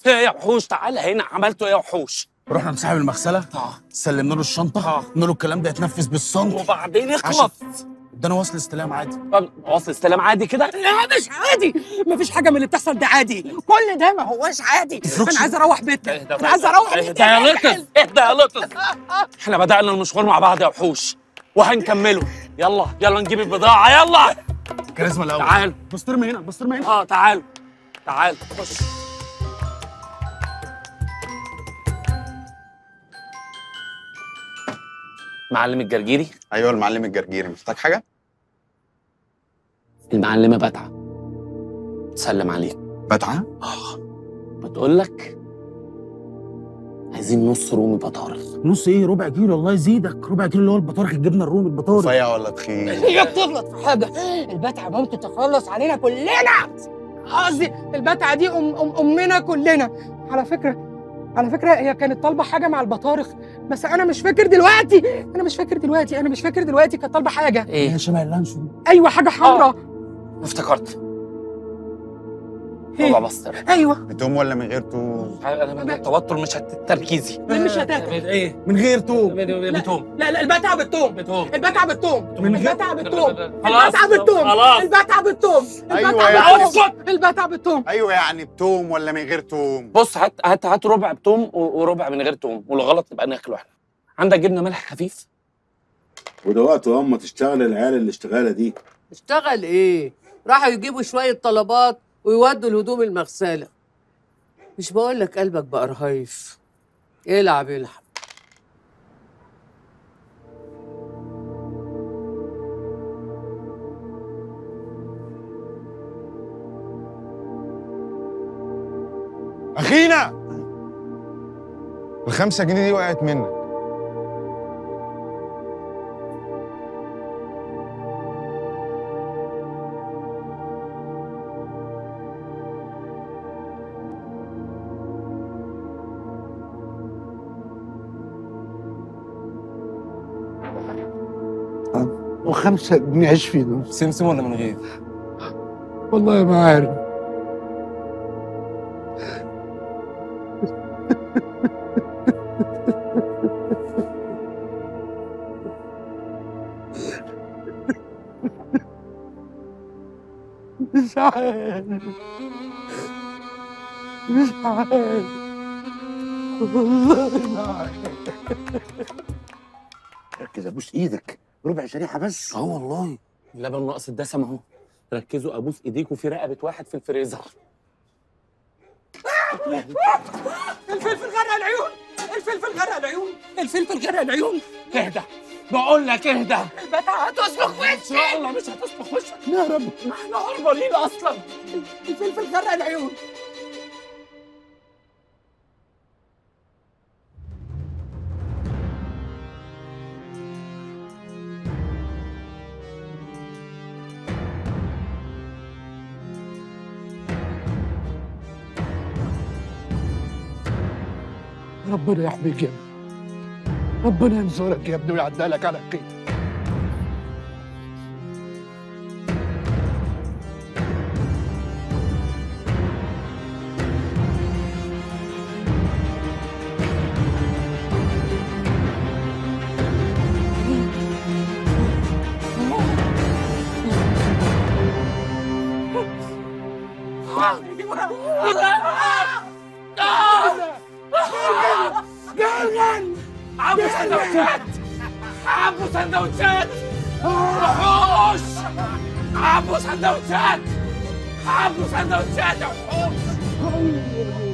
ايه يا وحوش تعالى هنا عملتوا ايه يا وحوش رحنا لصاحب المغسله اه سلمنا له الشنطه آه. قلنا له الكلام ده يتنفذ بالصمت وبعدين اخلص عشان- ادانا وصل استلام عادي طب وصل استلام عادي كده لا مش عادي مفيش حاجه من اللي بتحصل ده عادي كل ده ما هوش عادي انا عايزه اروح بيتنا انا عايزه اروح اهدى بيتنا يا لطف اهدى يا لطف احنا بدأنا المشوار مع بعض يا وحوش وهنكمله يلا يلا نجيب البضاعة يلا كاريزما الاول تعال بسطرمه هنا بسطرمه هنا اه تعال تعال خش معلم الجرجيري ايوه المعلم الجرجيري محتاج حاجه المعلمة بتعة تسلم عليك بتعه بتقول لك عايزين نص رومي بطارخ نص ايه ربع كيلو الله يزيدك ربع كيلو اللي هو البطارخ الجبنه الرومي البطارخ رفيع ولا تخين هي بتغلط في حاجه البتعه ممكن تخلص علينا كلنا قصدي البتعه دي أم أم امنا كلنا على فكره على فكره هي كانت طالبه حاجه مع البطارخ بس انا مش فاكر دلوقتي انا مش فاكر دلوقتي انا مش فاكر دلوقتي كانت طالبه حاجه ايه هي شبه اللانشون ايوه حاجه حمراء افتكرت إيه؟ ربع بسطر ايوه بتوم ولا من غير توم انا من التوتر مش هت- تركيزي مش هتاكل ايه من غير توم بتوم لا لا البتعه بالثوم بتوم البتعه بالثوم من غير- البتعه بالثوم خلاص البتعه بالثوم خلاص البتعه بالثوم أيوة البتعه يا بالثوم البتعه بالثوم ايوه يعني بتوم ولا من غير توم بص هات هات هات ربع بتوم و- وربع من غير توم والغلط نبقى ناكله احنا عندك جبنه ملح خفيف وده وقت اما تشتغل العيال الاشتغاله دي اشتغل ايه؟ راحوا يجيبوا شوية طلبات ويودوا الهدوم المغسالة مش بقول لك قلبك بقى رهيف العب العب اخينا الخمسة جنيه دي وقعت منك وخمسة جنيه عيش فينا سمسم ولا من غير والله ما عارف مش عارف مش عارف والله ما عارف ركز ابوس ايدك ربع شريحه بس اه والله اللبن ناقص الدسم اهو ركزوا ابوس ايديكوا في رقبه واحد في الفريزر الفلفل غرق العيون الفلفل غرق العيون الفلفل غرق العيون اهدى بقول لك اهدى البتعه هتصرخ ان وشي شاء الله مش هتصبح وشك يا رب ما احنا هربانين اصلا الفلفل غرق العيون ربنا يحميك يا ابني ربنا ينصرك يا ابني ويعدها لك على خير عبو سندوتشات عبو سندوتشات وحوش عبو سندوتشات عبو سندوتشات يا وحوش